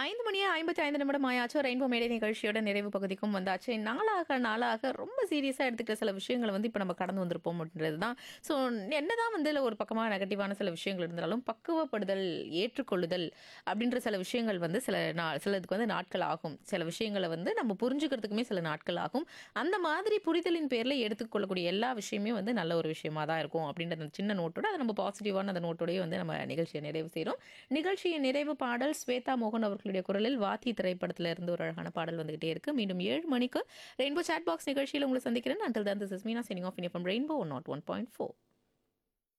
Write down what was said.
ஐந்து மணியே ஐம்பத்தி ஐந்து நிமிடம் ஆயாச்சு ரெயின்போ மேடை நிகழ்ச்சியோட நிறைவு பகுதிக்கும் வந்தாச்சு நாளாக நாளாக ரொம்ப சீரியஸாக எடுத்துக்கிற சில விஷயங்களை வந்து இப்போ நம்ம கடந்து வந்திருப்போம் அப்படின்றது தான் ஸோ என்னதான் வந்து இதுல ஒரு பக்கமாக நெகட்டிவான சில விஷயங்கள் இருந்தாலும் பக்குவப்படுதல் ஏற்றுக்கொள்ளுதல் அப்படின்ற சில விஷயங்கள் வந்து சில நா சிலதுக்கு வந்து நாட்கள் ஆகும் சில விஷயங்களை வந்து நம்ம புரிஞ்சுக்கிறதுக்குமே சில நாட்கள் ஆகும் அந்த மாதிரி புரிதலின் பேரில் எடுத்துக்கொள்ளக்கூடிய எல்லா விஷயமே வந்து நல்ல ஒரு விஷயமா தான் இருக்கும் அப்படின்ற அந்த சின்ன நோட்டோட அதை நம்ம பாசிட்டிவான அந்த நோட்டோடய வந்து நம்ம நிகழ்ச்சியை நிறைவு செய்கிறோம் நிகழ்ச்சியின் நிறைவு பாடல் ஸ்வேதா மோகன் அவர்களுடைய குரலில் வாத்தி திரைப்படத்தில் இருந்து ஒரு அழகான பாடல் வந்துகிட்டே இருக்கு மீண்டும் ஏழு மணிக்கு ரெயின்போ சாட் பாக்ஸ் நிகழ்ச்சியில் உங்களை சந்திக்கிறேன் அண்டில் தான் this is Meena signing off in rainbow one nought one point four